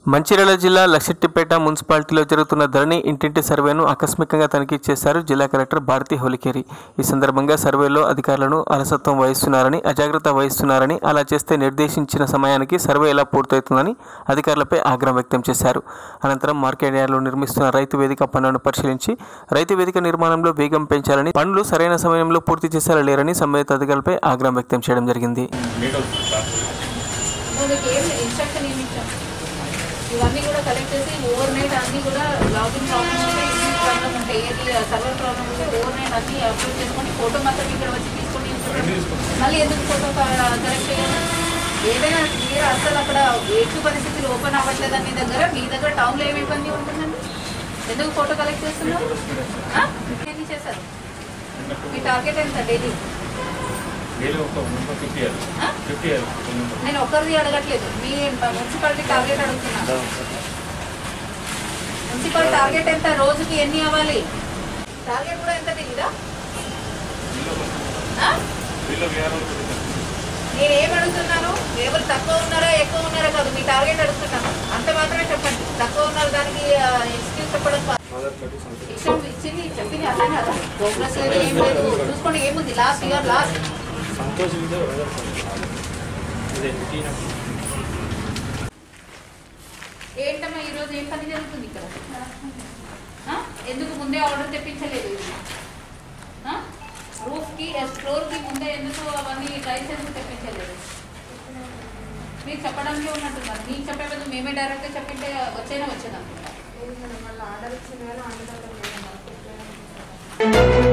మంచిర్యాల జిల్లా లక్షెట్టిపేట మున్సిపాలిటీలో జరుగుతున్న ధరణి ఇంటింటి సర్వేను ఆకస్మికంగా తనిఖీ చేశారు జిల్లా కలెక్టర్ భారతి హోలికేరి ఈ సందర్భంగా సర్వేలో అధికారులను అలసత్వం వహిస్తున్నారని అజాగ్రత్త వహిస్తున్నారని అలా చేస్తే నిర్దేశించిన సమయానికి సర్వే ఎలా పూర్తవుతుందని అధికారులపై ఆగ్రహం వ్యక్తం చేశారు అనంతరం మార్కెట్ యార్డ్లో నిర్మిస్తున్న రైతు వేదిక పనులను పరిశీలించి రైతు వేదిక నిర్మాణంలో వేగం పెంచాలని పనులు సరైన సమయంలో పూర్తి చేసేలా లేరని సంబంధిత అధికారులపై ఆగ్రహం వ్యక్తం చేయడం జరిగింది నువ్వు మీకు ఏం ఇన్స్ట్రక్షన్ ఏమి ఇచ్చాం ఇవన్నీ కూడా కలెక్ట్ చేసి ఓవర్ నైట్ అన్నీ కూడా లాగిన్ ప్రాబ్లమ్ ఉంటే ఇంగ్లీష్ ప్రాబ్లమ్ ఉంటే ఏది సర్వర్ ప్రాబ్లమ్ ఉంటే ఓవర్ నైట్ అన్నీ అప్లోడ్ చేసుకొని ఫోటో మాత్రం ఇక్కడ వచ్చి తీసుకొని మళ్ళీ ఎందుకు ఫోటో కలెక్ట్ చేయాలి ఏదైనా మీరు అసలు అక్కడ ఎటు పరిస్థితులు ఓపెన్ అవ్వట్లేదని మీ దగ్గర మీ దగ్గర టౌన్లో ఏమి ఇబ్బంది ఉంటుందండి ఎందుకు ఫోటో కలెక్ట్ చేస్తున్నారు ఆ? ఎన్ని చేశారు మీ టార్గెట్ ఎంత డైలీ డైలీ ఒక ఫిఫ్టీ ఇయర్స్ ఆ? ఫిఫ్టీ ఇయర్స్ నేను ఒక్కరిది అడగట్లేదు మీ మున్సిపాలిటీ టార్గెట్ అడుగుతున్నాను మున్సిపల్ టార్గెట్ ఎంత రోజుకి ఎన్ని అవ్వాలి టార్గెట్ కూడా ఎంత తెలీదా ఆ? వీళ్ళు వేరే నేను ఏం అడుగుతున్నాను ఎవరు తక్కువ ఉన్నారా ఎక్కువ ఉన్నారా కాదు మీ టార్గెట్ అడుగుతున్నాను అంత మాత్రమే చెప్పండి తక్కువ ఉన్నారు దానికి ఎక్స్క్యూజ్ చెప్పడం కాదు. ఇచ్చింది ఇచ్చింది చెప్పింది అర్థం కదా ప్రోగ్రెస్ లేదు ఏం లేదు చూసుకోండి ఏముంది last year last Santosh video ఇదే ఏంటమ్మా ఈరోజు ఏం పని జరుగుతుంది ఇక్కడ ఆ? ఎందుకు ముందే ఆర్డర్ తెప్పించలేదు రూఫ్కి ఫ్లోర్కి ముందే ఎందుకు అవన్నీ లైసెన్స్ తెప్పించలేదు మీరు చెప్పడానికి ఉన్నట్టున్నారు మీకు చెప్పే బదులు మేమే డైరెక్ట్గా చెప్పింటే వచ్చేనా వచ్చేదా లేదు మేడం వాళ్ళ ఆర్డర్ ఇచ్చిన వేళ అందులో లేదు